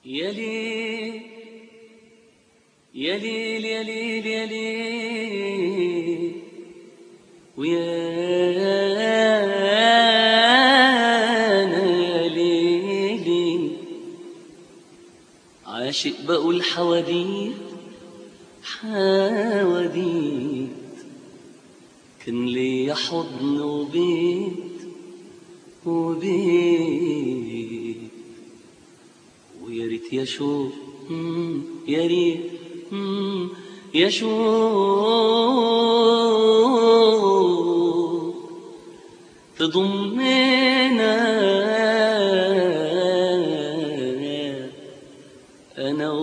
يا ليل يا ليل يا ليل يا ليل ويا أنا يا ليلي عاشق بقول حواديت حواديت كان ليا حضن وبيت وبيت ويا ريت يا شوق مم، يا ريت مم، يا شوق تضمنا أنا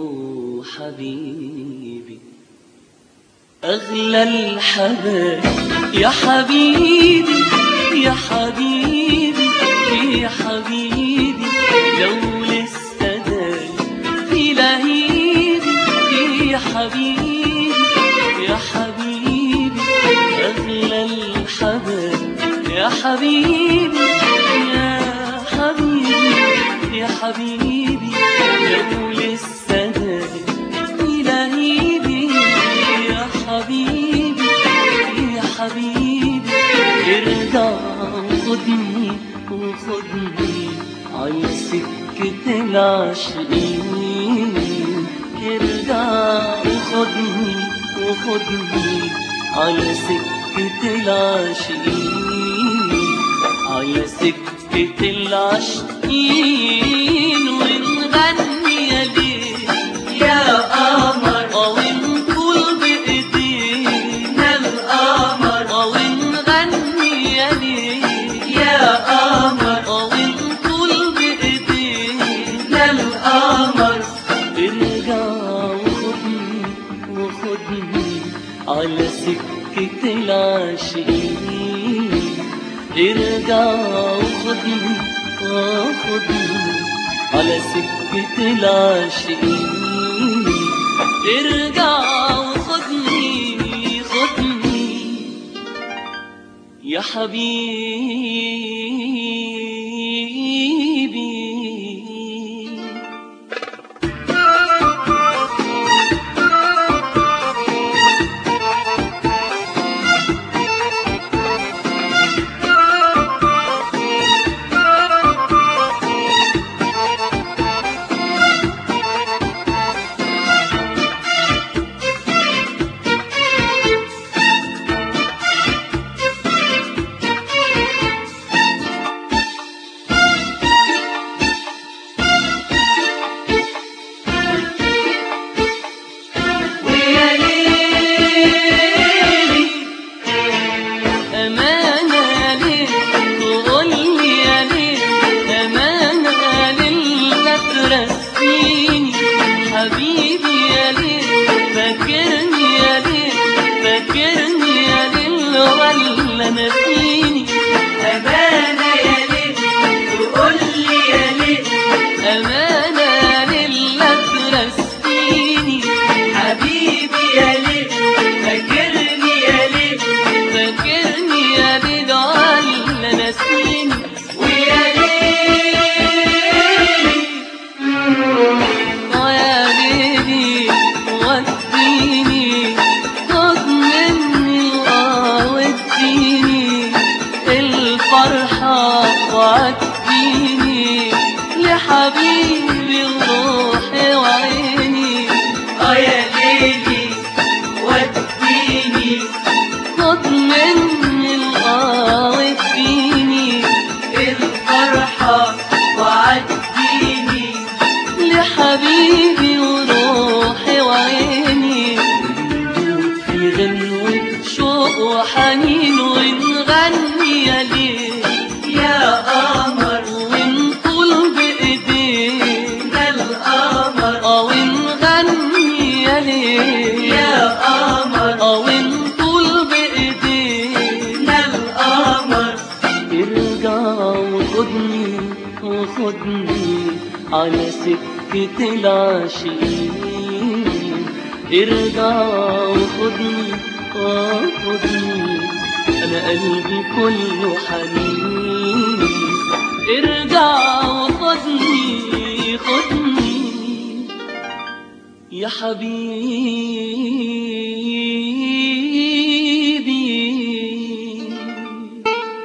وحبيبي أغلى الحبايب يا حبيبي يا حبيبي يا حبيبي لو لسه داي في لهيبي يا حبيبي يا حبيبي أغلى الحبايب يا حبيبي يا حبيبي يا حبيبي لو لسه داي في لهيبي يا حبيبي يا حبيبي ارجع وخدني وخدني على سكة العاشقين ارجع وخدني وخدني على سكة العاشقين على سكة العاشقين ونغني يا ليل يا قمر أو نقول بإيدينا القمر أو نغني يا ليل يا قمر أو نقول بإيدينا القمر ارجع وخدني وخدني على سكة العاشقين ارجع وخدني وخدني على سكة العاشقين ارجع وخدني خدني يا حبيبي ويا ليلي أمانة ليه تقول لي يا ليه أمانة لله ترسيني حبيبي يا ليه فاكرني يا ليه فاكرني يا ليل ولا نسيني أمانة يا ليل تقول لي يا ليل أمانة لله ترسيني حبيبي يا ليل فاكرني يا ليل فاكرني يا ليل ولا نسيني ويا ليلي يا ليلي وديني خد مني ووديني الفرحة وعديني لحبيبي وروحي وعيني اه يا ليلي وديني خد مني ووديني الفرحة وعديني لحبيبي وروحي وعيني في غنوة شوق وحنين ونغني يا ليل يا قمر ونقول بإيدينا القمر أو نغني يا ليل يا قمر أو نقول بإيدينا القمر ارجع وخدني وخدني على سكة العاشقين ارجع وخدني وخدني أنا قلبي كله حنين ارجع وخدني خدني حبيبي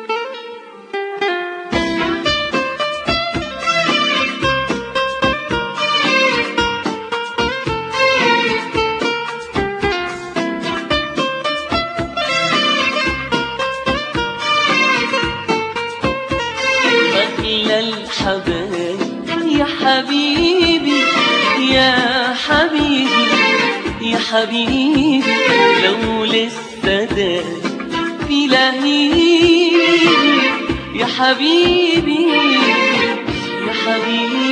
أغلى الحبايب يا حبيبي يا حبيبي يا حبيبي لو لسه ده في لهيبي يا حبيبي يا حبيبي